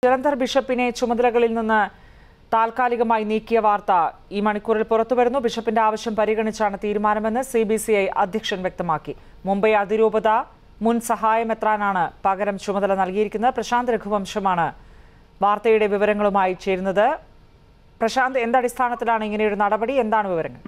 ജലന്ധർ ബിഷപ്പിനെ ചുമതലകളിൽ നിന്ന് താൽക്കാലികമായി നീക്കിയ വാർത്ത ഈ മണിക്കൂറിൽ പുറത്തുവരുന്നു ബിഷപ്പിന്റെ ആവശ്യം പരിഗണിച്ചാണ് തീരുമാനമെന്ന് സി ബി സി ഐ അധ്യക്ഷൻ വ്യക്തമാക്കി മുംബൈ അതിരൂപത മുൻ സഹായമെത്രാനാണ് പകരം ചുമതല നൽകിയിരിക്കുന്നത് പ്രശാന്ത് രഘുവംശമാണ് വാർത്തയുടെ വിവരങ്ങളുമായി ചേരുന്നത് പ്രശാന്ത് എന്തടിസ്ഥാനത്തിലാണ് ഇങ്ങനെയൊരു നടപടി എന്താണ് വിവരങ്ങൾ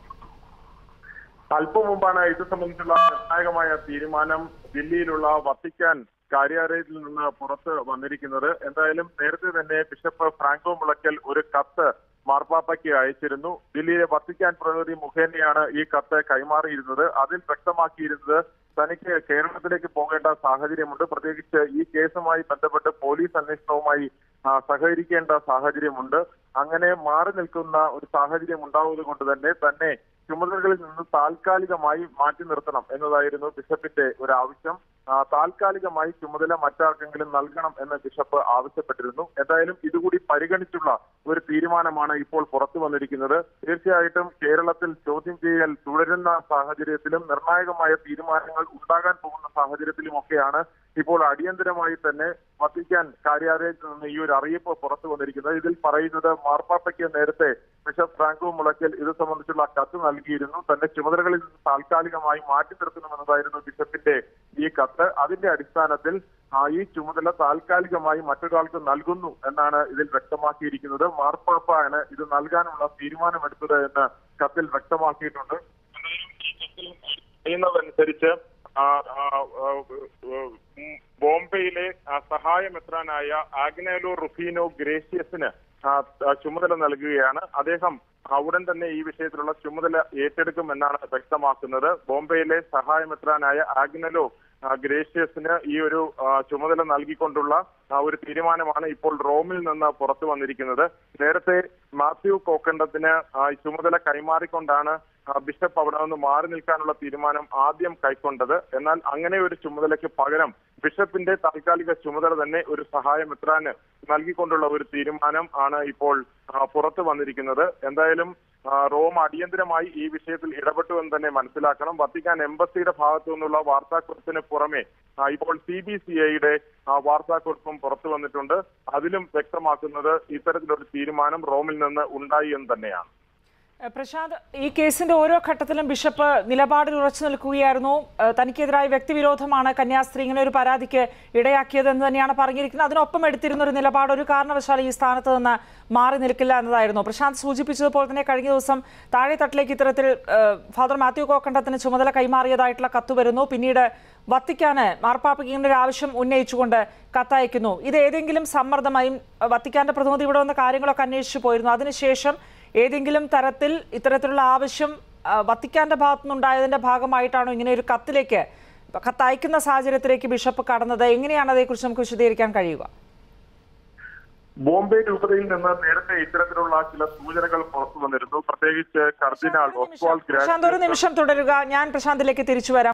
അല്പം മുമ്പാണ് ഇത് സംബന്ധിച്ചുള്ള നിർണായകമായ തീരുമാനം ദില്ലിയിലുള്ള വത്തിക്കാൻ കാര്യാലയത്തിൽ നിന്ന് പുറത്ത് വന്നിരിക്കുന്നത് എന്തായാലും നേരത്തെ തന്നെ ബിഷപ്പ് ഫ്രാങ്കോ മുളയ്ക്കൽ ഒരു കത്ത് മാർപ്പാപ്പയ്ക്ക് അയച്ചിരുന്നു ദില്ലിയിലെ വത്തിക്കാൻ പ്രതിനിധി മുഖേനയാണ് ഈ കത്ത് കൈമാറിയിരുന്നത് അതിൽ വ്യക്തമാക്കിയിരുന്നത് തനിക്ക് കേരളത്തിലേക്ക് പോകേണ്ട സാഹചര്യമുണ്ട് പ്രത്യേകിച്ച് ഈ കേസുമായി ബന്ധപ്പെട്ട് പോലീസ് അന്വേഷണവുമായി ആ, സഹകരിക്കേണ്ട സാഹചര്യമുണ്ട് അങ്ങനെ മാറി നിൽക്കുന്ന ഒരു സാഹചര്യം ഉണ്ടാവുന്നത് കൊണ്ട് തന്നെ തന്നെ ചുമതലകളിൽ നിന്ന് താൽക്കാലികമായി മാറ്റി നിർത്തണം എന്നതായിരുന്നു ബിഷപ്പിന്റെ ഒരു ആവശ്യം ആ, താൽക്കാലികമായി ചുമതല മറ്റാർക്കെങ്കിലും നൽകണം എന്ന് ബിഷപ്പ് ആവശ്യപ്പെട്ടിരുന്നു എന്തായാലും ഇതുകൂടി പരിഗണിച്ചുള്ള ഒരു തീരുമാനമാണ് ഇപ്പോൾ പുറത്തു വന്നിരിക്കുന്നത് തീർച്ചയായിട്ടും കേരളത്തിൽ ചോദ്യം ചെയ്യൽ തുടരുന്ന സാഹചര്യത്തിലും നിർണായകമായ തീരുമാനങ്ങൾ ഉണ്ടാകാൻ പോകുന്ന സാഹചര്യത്തിലുമൊക്കെയാണ് ഇപ്പോൾ അടിയന്തരമായി തന്നെ വത്തിക്കാൻ കാര്യാലയത്തിൽ നിന്ന് ഈ ഒരു അറിയിപ്പ് പുറത്തു വന്നിരിക്കുന്നത് ഇതിൽ പറയുന്നത് മാർപ്പാപ്പയ്ക്ക് നേരത്തെ ബിഷപ്പ് ഫ്രാങ്കോ മുളയ്ക്കൽ ഇത് സംബന്ധിച്ചുള്ള കത്ത് നൽകിയിരുന്നു തന്റെ ചുമതലകളിൽ നിന്ന് താൽക്കാലികമായി മാറ്റി നിർത്തണമെന്നതായിരുന്നു ബിഷപ്പിന്റെ ഈ കത്ത് അതിന്റെ അടിസ്ഥാനത്തിൽ ആ, ഈ ചുമതല താൽക്കാലികമായി മറ്റൊരാൾക്ക് നൽകുന്നു എന്നാണ് ഇതിൽ വ്യക്തമാക്കിയിരിക്കുന്നത് മാർപ്പാപ്പയാണ് ഇത് നൽകാനുള്ള തീരുമാനമെടുത്തത് എന്ന് കത്തിൽ വ്യക്തമാക്കിയിട്ടുണ്ട് ചെയ്യുന്നതനുസരിച്ച് ആ, ആ, ആ, ഉം, ബോംബെയിലെ ആ, സഹായമെത്രാനായ ആഗ്നേലോ റുഫീനോ ഗ്രേഷ്യസിന് ആ, ആ, ചുമതല നൽകുകയാണ് അദ്ദേഹം ആ, ഉടൻ തന്നെ ഈ വിഷയത്തിലുള്ള ചുമതല ഏറ്റെടുക്കുമെന്നാണ് വ്യക്തമാക്കുന്നത് ബോംബെയിലെ സഹായമെത്രാനായ ആഗ്നലോ ആ, ഗ്രേഷ്യസിന് ഈ ഒരു ആ, ചുമതല നൽകിക്കൊണ്ടുള്ള ആ, ഒരു തീരുമാനമാണ് ഇപ്പോൾ റോമിൽ നിന്ന് പുറത്തു വന്നിരിക്കുന്നത് നേരത്തെ മാത്യു കോക്കണ്ടത്തിന് ആ, ഈ ചുമതല കൈമാറിക്കൊണ്ടാണ് ആ, ബിഷപ്പ് അവിടെ നിന്ന് മാറി നിൽക്കാനുള്ള തീരുമാനം ആദ്യം കൈക്കൊണ്ടത് എന്നാൽ അങ്ങനെ ഒരു ചുമതലയ്ക്ക് പകരം ബിഷപ്പിന്റെ താൽക്കാലിക ചുമതല തന്നെ ഒരു സഹായമെത്രാന് നൽകിക്കൊണ്ടുള്ള ഒരു തീരുമാനം ആണ് ഇപ്പോൾ ആ, പുറത്തു വന്നിരിക്കുന്നത് എന്തായാലും ആ, റോം അടിയന്തരമായി ഈ വിഷയത്തിൽ ഇടപെട്ടു എന്ന് തന്നെ മനസ്സിലാക്കണം വത്തിക്കാൻ എംബസിയുടെ ഭാഗത്തു നിന്നുള്ള വാർത്താക്കുറിപ്പിന് പുറമെ ആ, ഇപ്പോൾ സി ബി സി ഐയുടെ വാർത്താക്കുറിപ്പും പുറത്തു വന്നിട്ടുണ്ട് അതിലും വ്യക്തമാക്കുന്നത് ഇത്തരത്തിലൊരു തീരുമാനം റോമിൽ നിന്ന് ഉണ്ടായി എന്ന് തന്നെയാണ് ഏഹ് പ്രശാന്ത് ഈ കേസിന്റെ ഓരോ ഘട്ടത്തിലും ബിഷപ്പ് നിലപാടിൽ ഉറച്ചു നിൽക്കുകയായിരുന്നു ഏഹ് തനിക്കെതിരായ വ്യക്തിവിരോധമാണ് കന്യാസ്ത്രീ ഇങ്ങനെ ഒരു പരാതിക്ക് ഇടയാക്കിയതെന്ന് തന്നെയാണ് പറഞ്ഞിരിക്കുന്നത് അതിനൊപ്പം എടുത്തിരുന്ന ഒരു നിലപാട് ഒരു കാരണവശാലും ഈ സ്ഥാനത്ത് നിന്ന് മാറി നിൽക്കില്ല എന്നതായിരുന്നു പ്രശാന്ത് സൂചിപ്പിച്ചതുപോലെ തന്നെ കഴിഞ്ഞ ദിവസം താഴെത്തട്ടിലേക്ക് ഇത്തരത്തിൽ ഏഹ് ഫാദർ മാത്യു കോക്കണ്ടത്തിന് ചുമതല കൈമാറിയതായിട്ടുള്ള കത്ത് വരുന്നു പിന്നീട് വത്തിക്കാന് മാർപ്പാപ്പയ്ക്ക് ഇങ്ങനെ ഒരു ആവശ്യം ഉന്നയിച്ചുകൊണ്ട് കത്തയക്കുന്നു ഇത് ഏതെങ്കിലും സമ്മർദ്ദമായും ഏഹ് വത്തിക്കാന്റെ പ്രതിനിധി ഇവിടെ വന്ന കാര്യങ്ങളൊക്കെ അന്വേഷിച്ചു പോയിരുന്നു അതിനുശേഷം ഏതെങ്കിലും തരത്തിൽ ഇത്തരത്തിലുള്ള ആവശ്യം ആ, വത്തിക്കാന്റെ ഭാഗത്തുനിന്നുണ്ടായതിന്റെ ഭാഗമായിട്ടാണോ ഇങ്ങനെ ഒരു കത്തിലേക്ക് കത്തയക്കുന്ന സാഹചര്യത്തിലേക്ക് ബിഷപ്പ് കടന്നത് എങ്ങനെയാണ് അതേക്കുറിച്ച് നമുക്ക് വിശദീകരിക്കാൻ കഴിയുക ബോംബെ രൂപതയിൽ നിന്ന് നേരത്തെ ഇത്തരത്തിലുള്ള ചില സൂചനകൾ പുറത്തു വന്നിരുന്നു പ്രത്യേകിച്ച് കർദിനാൾ ഒസ്വാൾ പ്രശാന്ത് ഒരു ഗ്രാൻഡ് നിമിഷം തുടരുക ഞാൻ പ്രശാന്തിലേക്ക് തിരിച്ചു വരാം